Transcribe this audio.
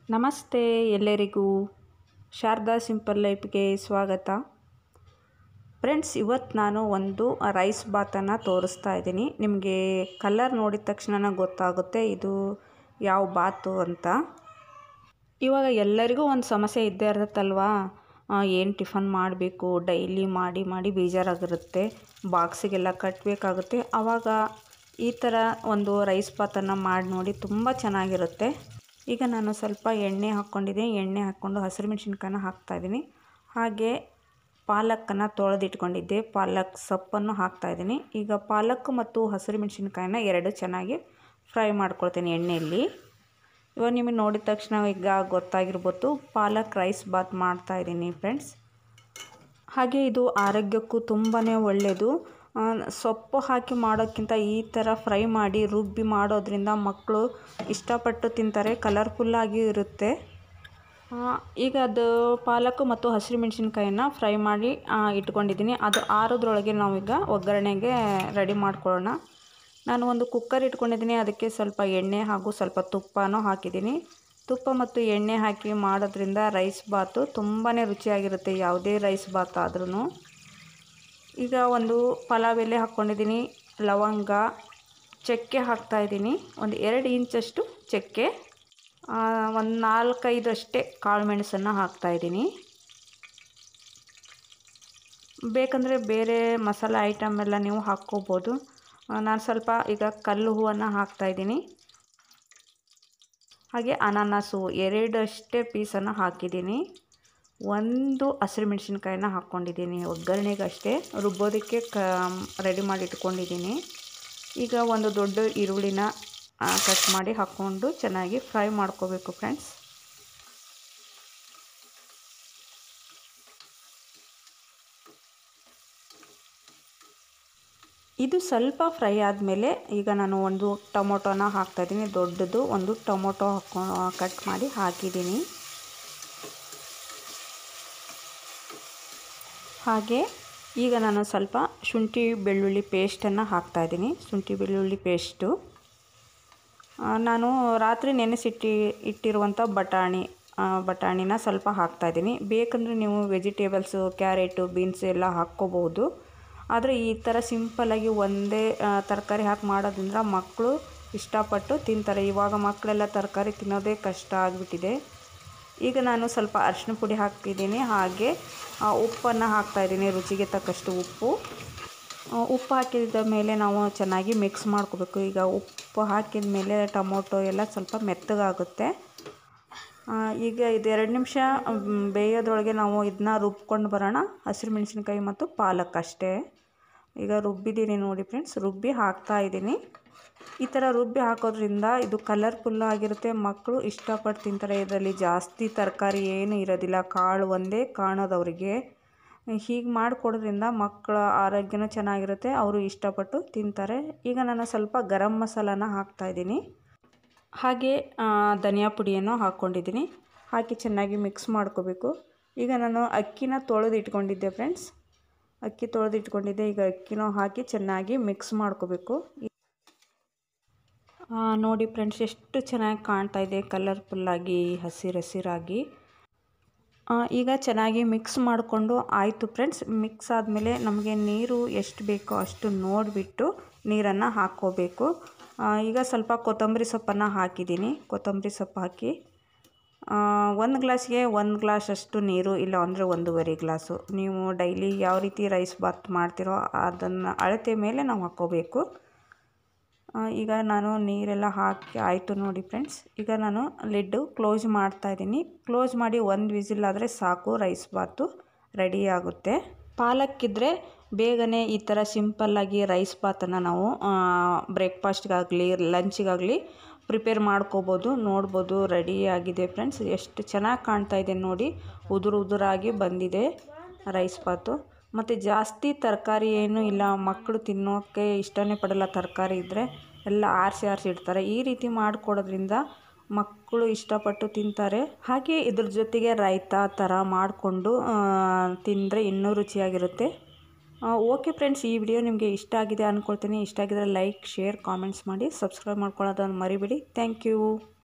ನಮಸ್ತೆ ಎಲ್ಲರಿಗೂ ಶಾರದಾ ಸಿಂಪಲ್ ಲೈಫ್ಗೆ ಸ್ವಾಗತ ಫ್ರೆಂಡ್ಸ್ ಇವತ್ತು ನಾನು ಒಂದು ರೈಸ್ ಬಾತನ್ನು ತೋರಿಸ್ತಾ ಇದ್ದೀನಿ ನಿಮಗೆ ಕಲರ್ ನೋಡಿದ ತಕ್ಷಣ ಗೊತ್ತಾಗುತ್ತೆ ಇದು ಯಾವ ಬಾತು ಅಂತ ಇವಾಗ ಎಲ್ಲರಿಗೂ ಒಂದು ಸಮಸ್ಯೆ ಇದ್ದೇ ಇರುತ್ತಲ್ವಾ ಏನು ಟಿಫನ್ ಮಾಡಬೇಕು ಡೈಲಿ ಮಾಡಿ ಮಾಡಿ ಬೇಜಾರಾಗಿರುತ್ತೆ ಬಾಕ್ಸಿಗೆಲ್ಲ ಕಟ್ಟಬೇಕಾಗುತ್ತೆ ಆವಾಗ ಈ ಥರ ಒಂದು ರೈಸ್ ಬಾತನ್ನು ಮಾಡಿ ನೋಡಿ ತುಂಬ ಚೆನ್ನಾಗಿರುತ್ತೆ ಈಗ ನಾನು ಸ್ವಲ್ಪ ಎಣ್ಣೆ ಹಾಕ್ಕೊಂಡಿದ್ದೀನಿ ಎಣ್ಣೆ ಹಾಕ್ಕೊಂಡು ಹಸಿರು ಮೆಣಸಿನ್ಕಾಯನ್ನ ಹಾಕ್ತಾಯಿದ್ದೀನಿ ಹಾಗೆ ಪಾಲಕ್ಕನ್ನು ತೊಳೆದಿಟ್ಕೊಂಡಿದ್ದೆ ಪಾಲಕ್ ಸೊಪ್ಪನ್ನು ಹಾಕ್ತಾಯಿದ್ದೀನಿ ಈಗ ಪಾಲಕ್ ಮತ್ತು ಹಸಿರು ಮೆಣಸಿನ್ಕಾಯನ್ನ ಎರಡು ಚೆನ್ನಾಗಿ ಫ್ರೈ ಮಾಡ್ಕೊಳ್ತೀನಿ ಎಣ್ಣೆಯಲ್ಲಿ ಇವಾಗ ನಿಮಗೆ ನೋಡಿದ ತಕ್ಷಣ ಈಗ ಗೊತ್ತಾಗಿರ್ಬೋದು ಪಾಲಕ್ ರೈಸ್ ಬಾತ್ ಮಾಡ್ತಾಯಿದ್ದೀನಿ ಫ್ರೆಂಡ್ಸ್ ಹಾಗೆ ಇದು ಆರೋಗ್ಯಕ್ಕೂ ತುಂಬಾ ಒಳ್ಳೆಯದು ಸೊಪ್ಪು ಹಾಕಿ ಮಾಡೋಕ್ಕಿಂತ ಈ ಥರ ಫ್ರೈ ಮಾಡಿ ರುಬ್ಬಿ ಮಾಡೋದ್ರಿಂದ ಮಕ್ಕಳು ಇಷ್ಟಪಟ್ಟು ತಿಂತಾರೆ ಕಲರ್ಫುಲ್ಲಾಗಿ ಇರುತ್ತೆ ಈಗ ಅದು ಪಾಲಕ್ ಮತ್ತು ಹಸಿರು ಮೆಣಸಿನ್ಕಾಯಿನ ಫ್ರೈ ಮಾಡಿ ಇಟ್ಕೊಂಡಿದ್ದೀನಿ ಅದು ಆರೋದ್ರೊಳಗೆ ನಾವೀಗ ಒಗ್ಗರಣೆಗೆ ರೆಡಿ ಮಾಡ್ಕೊಳ್ಳೋಣ ನಾನು ಒಂದು ಕುಕ್ಕರ್ ಇಟ್ಕೊಂಡಿದ್ದೀನಿ ಅದಕ್ಕೆ ಸ್ವಲ್ಪ ಎಣ್ಣೆ ಹಾಗೂ ಸ್ವಲ್ಪ ತುಪ್ಪನೂ ಹಾಕಿದ್ದೀನಿ ತುಪ್ಪ ಮತ್ತು ಎಣ್ಣೆ ಹಾಕಿ ಮಾಡೋದ್ರಿಂದ ರೈಸ್ ಬಾತು ತುಂಬಾ ರುಚಿಯಾಗಿರುತ್ತೆ ಯಾವುದೇ ರೈಸ್ ಬಾತ್ ಆದ್ರೂ ಈಗ ಒಂದು ಪಲಾವ್ ಎಲೆ ಹಾಕ್ಕೊಂಡಿದ್ದೀನಿ ಲವಂಗ ಚಕ್ಕೆ ಹಾಕ್ತಾಯಿದ್ದೀನಿ ಒಂದು ಎರಡು ಇಂಚಷ್ಟು ಚಕ್ಕೆ ಒಂದು ನಾಲ್ಕೈದು ಅಷ್ಟೇ ಕಾಳು ಮೆಣಸನ್ನು ಹಾಕ್ತಾಯಿದ್ದೀನಿ ಬೇಕಂದರೆ ಬೇರೆ ಮಸಾಲೆ ಐಟಮ್ ಎಲ್ಲ ನೀವು ಹಾಕ್ಕೋಬೋದು ನಾನು ಸ್ವಲ್ಪ ಈಗ ಕಲ್ಲು ಹೂವನ್ನು ಹಾಕ್ತಾಯಿದ್ದೀನಿ ಹಾಗೆ ಅನಾನಸು ಎರಡಷ್ಟೇ ಪೀಸನ್ನು ಹಾಕಿದ್ದೀನಿ ಒಂದು ಹಸಿರು ಮೆಣಸಿನ್ಕಾಯಿನ ಹಾಕ್ಕೊಂಡಿದ್ದೀನಿ ಒಗ್ಗರಣೆಗೆ ಅಷ್ಟೇ ರುಬ್ಬೋದಕ್ಕೆ ಕ ರೆಡಿ ಮಾಡಿ ಇಟ್ಕೊಂಡಿದ್ದೀನಿ ಈಗ ಒಂದು ದೊಡ್ಡ ಈರುಳ್ಳಿನ ಕಟ್ ಮಾಡಿ ಹಾಕ್ಕೊಂಡು ಚೆನ್ನಾಗಿ ಫ್ರೈ ಮಾಡ್ಕೋಬೇಕು ಫ್ರೆಂಡ್ಸ್ ಇದು ಸ್ವಲ್ಪ ಫ್ರೈ ಆದಮೇಲೆ ಈಗ ನಾನು ಒಂದು ಟೊಮೊಟೊನ ಹಾಕ್ತಾಯಿದ್ದೀನಿ ದೊಡ್ಡದು ಒಂದು ಟೊಮೊಟೊ ಹಾಕೊ ಕಟ್ ಮಾಡಿ ಹಾಕಿದ್ದೀನಿ ಹಾಗೆ ಈಗ ನಾನು ಸ್ವಲ್ಪ ಶುಂಠಿ ಬೆಳ್ಳುಳ್ಳಿ ಪೇಸ್ಟನ್ನು ಹಾಕ್ತಾಯಿದ್ದೀನಿ ಶುಂಠಿ ಬೆಳ್ಳುಳ್ಳಿ ಪೇಸ್ಟು ನಾನು ರಾತ್ರಿ ನೆನೆಸಿಟ್ಟಿ ಇಟ್ಟಿರುವಂಥ ಬಟಾಣಿ ಬಟಾಣಿನ ಸ್ವಲ್ಪ ಹಾಕ್ತಾಯಿದ್ದೀನಿ ಬೇಕಂದರೆ ನೀವು ವೆಜಿಟೇಬಲ್ಸು ಕ್ಯಾರೆಟು ಬೀನ್ಸ್ ಎಲ್ಲ ಹಾಕ್ಕೋಬೋದು ಆದರೆ ಈ ಥರ ಸಿಂಪಲ್ಲಾಗಿ ಒಂದೇ ತರಕಾರಿ ಹಾಕಿ ಮಾಡೋದ್ರಿಂದ ಮಕ್ಕಳು ಇಷ್ಟಪಟ್ಟು ತಿಂತಾರೆ ಇವಾಗ ಮಕ್ಕಳೆಲ್ಲ ತರಕಾರಿ ತಿನ್ನೋದೇ ಕಷ್ಟ ಆಗಿಬಿಟ್ಟಿದೆ ಈಗ ನಾನು ಸ್ವಲ್ಪ ಅರಿಶಿನ ಪುಡಿ ಹಾಕ್ತಿದ್ದೀನಿ ಹಾಗೆ ಉಪ್ಪನ್ನು ಹಾಕ್ತಾಯಿದ್ದೀನಿ ರುಚಿಗೆ ತಕ್ಕಷ್ಟು ಉಪ್ಪು ಉಪ್ಪು ಹಾಕಿದ ಮೇಲೆ ನಾವು ಚೆನ್ನಾಗಿ ಮಿಕ್ಸ್ ಮಾಡ್ಕೋಬೇಕು ಈಗ ಉಪ್ಪು ಹಾಕಿದ ಮೇಲೆ ಟೊಮೊಟೊ ಎಲ್ಲ ಸ್ವಲ್ಪ ಮೆತ್ತಗಾಗುತ್ತೆ ಈಗ ಇದು ಎರಡು ನಿಮಿಷ ಬೇಯೋದ್ರೊಳಗೆ ನಾವು ಇದನ್ನ ರುಬ್ಕೊಂಡು ಬರೋಣ ಹಸಿರು ಮೆಣಸಿನ್ಕಾಯಿ ಮತ್ತು ಪಾಲಕ್ ಅಷ್ಟೇ ಈಗ ರುಬ್ಬಿದ್ದೀನಿ ನೋಡಿ ಫ್ರೆಂಡ್ಸ್ ರುಬ್ಬಿ ಹಾಕ್ತಾ ಇದ್ದೀನಿ ಈ ಥರ ರುಬ್ಬಿ ಹಾಕೋದ್ರಿಂದ ಇದು ಕಲರ್ಫುಲ್ ಆಗಿರುತ್ತೆ ಮಕ್ಕಳು ಇಷ್ಟಪಟ್ಟು ತಿಂತಾರೆ ಇದರಲ್ಲಿ ಜಾಸ್ತಿ ತರಕಾರಿ ಏನು ಇರೋದಿಲ್ಲ ಕಾಳು ಒಂದೇ ಕಾಣೋದವರಿಗೆ ಹೀಗೆ ಮಾಡಿಕೊಡೋದ್ರಿಂದ ಮಕ್ಕಳ ಆರೋಗ್ಯನೂ ಚೆನ್ನಾಗಿರುತ್ತೆ ಅವರು ಇಷ್ಟಪಟ್ಟು ತಿಂತಾರೆ ಈಗ ನಾನು ಸ್ವಲ್ಪ ಗರಂ ಮಸಾಲಾನ ಹಾಕ್ತಾಯಿದ್ದೀನಿ ಹಾಗೆ ಧನಿಯಾ ಪುಡಿಯನ್ನು ಹಾಕ್ಕೊಂಡಿದ್ದೀನಿ ಹಾಕಿ ಚೆನ್ನಾಗಿ ಮಿಕ್ಸ್ ಮಾಡ್ಕೋಬೇಕು ಈಗ ನಾನು ಅಕ್ಕಿನ ತೊಳೆದು ಇಟ್ಕೊಂಡಿದ್ದೆ ಫ್ರೆಂಡ್ಸ್ ಅಕ್ಕಿ ತೊಳೆದು ಇಟ್ಕೊಂಡಿದ್ದೆ ಈಗ ಅಕ್ಕಿನೂ ಹಾಕಿ ಚೆನ್ನಾಗಿ ಮಿಕ್ಸ್ ಮಾಡ್ಕೋಬೇಕು ನೋಡಿ ಫ್ರೆಂಡ್ಸ್ ಎಷ್ಟು ಚೆನ್ನಾಗಿ ಕಾಣ್ತಾ ಇದೆ ಕಲರ್ಫುಲ್ಲಾಗಿ ಹಸಿರು ಹಸಿರಾಗಿ ಈಗ ಚೆನ್ನಾಗಿ ಮಿಕ್ಸ್ ಮಾಡಿಕೊಂಡು ಆಯಿತು ಫ್ರೆಂಡ್ಸ್ ಮಿಕ್ಸ್ ಆದಮೇಲೆ ನಮಗೆ ನೀರು ಎಷ್ಟು ಬೇಕೋ ಅಷ್ಟು ನೋಡಿಬಿಟ್ಟು ನೀರನ್ನು ಹಾಕ್ಕೋಬೇಕು ಈಗ ಸ್ವಲ್ಪ ಕೊತ್ತಂಬರಿ ಸೊಪ್ಪನ್ನು ಹಾಕಿದ್ದೀನಿ ಕೊತ್ತಂಬರಿ ಸೊಪ್ಪು ಹಾಕಿ ಒಂದು ಗ್ಲಾಸ್ಗೆ ಒಂದು ಗ್ಲಾಸ್ ಅಷ್ಟು ನೀರು ಇಲ್ಲ ಅಂದರೆ ಒಂದೂವರೆ ಗ್ಲಾಸು ನೀವು ಡೈಲಿ ಯಾವ ರೀತಿ ರೈಸ್ ಬಾತ್ ಮಾಡ್ತೀರೋ ಅದನ್ನು ಅಳತೆ ಮೇಲೆ ನಾವು ಹಾಕ್ಕೋಬೇಕು ಈಗ ನಾನು ನೀರೆಲ್ಲ ಹಾಕಿ ಆಯಿತು ನೋಡಿ ಫ್ರೆಂಡ್ಸ್ ಈಗ ನಾನು ಲಿಡ್ಡು ಕ್ಲೋಸ್ ಮಾಡ್ತಾಯಿದ್ದೀನಿ ಕ್ಲೋಸ್ ಮಾಡಿ ಒಂದು ವಿಸಿಲ್ ಆದರೆ ಸಾಕು ರೈಸ್ ಬಾತು ರೆಡಿ ಆಗುತ್ತೆ ಪಾಲಕ್ಕಿದ್ರೆ ಬೇಗನೆ ಈ ಥರ ಸಿಂಪಲ್ಲಾಗಿ ರೈಸ್ ಬಾತನ್ನು ನಾವು ಬ್ರೇಕ್ಫಾಸ್ಟ್ಗಾಗಲಿ ಲಂಚಿಗಾಗಲಿ ಪ್ರಿಪೇರ್ ಮಾಡ್ಕೋಬೋದು ನೋಡ್ಬೋದು ರೆಡಿ ಆಗಿದೆ ಫ್ರೆಂಡ್ಸ್ ಎಷ್ಟು ಚೆನ್ನಾಗಿ ಕಾಣ್ತಾ ಇದೆ ನೋಡಿ ಉದುರು ಉದುರಾಗಿ ಬಂದಿದೆ ರೈಸ್ ಬಾತು ಮತ್ತು ಜಾಸ್ತಿ ತರಕಾರಿ ಏನೂ ಇಲ್ಲ ಮಕ್ಕಳು ತಿನ್ನೋಕ್ಕೆ ಇಷ್ಟನೇ ಪಡಲ್ಲ ತರಕಾರಿ ಇದ್ದರೆ ಎಲ್ಲ ಆರಿಸಿ ಆರಿಸಿ ಇಡ್ತಾರೆ ಈ ರೀತಿ ಮಾಡಿಕೊಡೋದ್ರಿಂದ ಮಕ್ಕಳು ಇಷ್ಟಪಟ್ಟು ತಿಂತಾರೆ ಹಾಗೆ ಇದ್ರ ಜೊತೆಗೆ ರಾಯ್ತ ಥರ ಮಾಡಿಕೊಂಡು ತಿಂದರೆ ಇನ್ನೂ ರುಚಿಯಾಗಿರುತ್ತೆ ಓಕೆ ಫ್ರೆಂಡ್ಸ್ ಈ ವಿಡಿಯೋ ನಿಮಗೆ ಇಷ್ಟ ಆಗಿದೆ ಅಂದ್ಕೊಳ್ತೀನಿ ಇಷ್ಟ ಆಗಿದ್ರೆ ಲೈಕ್ ಶೇರ್ ಕಾಮೆಂಟ್ಸ್ ಮಾಡಿ ಸಬ್ಸ್ಕ್ರೈಬ್ ಮಾಡ್ಕೊಳ್ಳೋದನ್ನು ಮರಿಬೇಡಿ ಥ್ಯಾಂಕ್ ಯು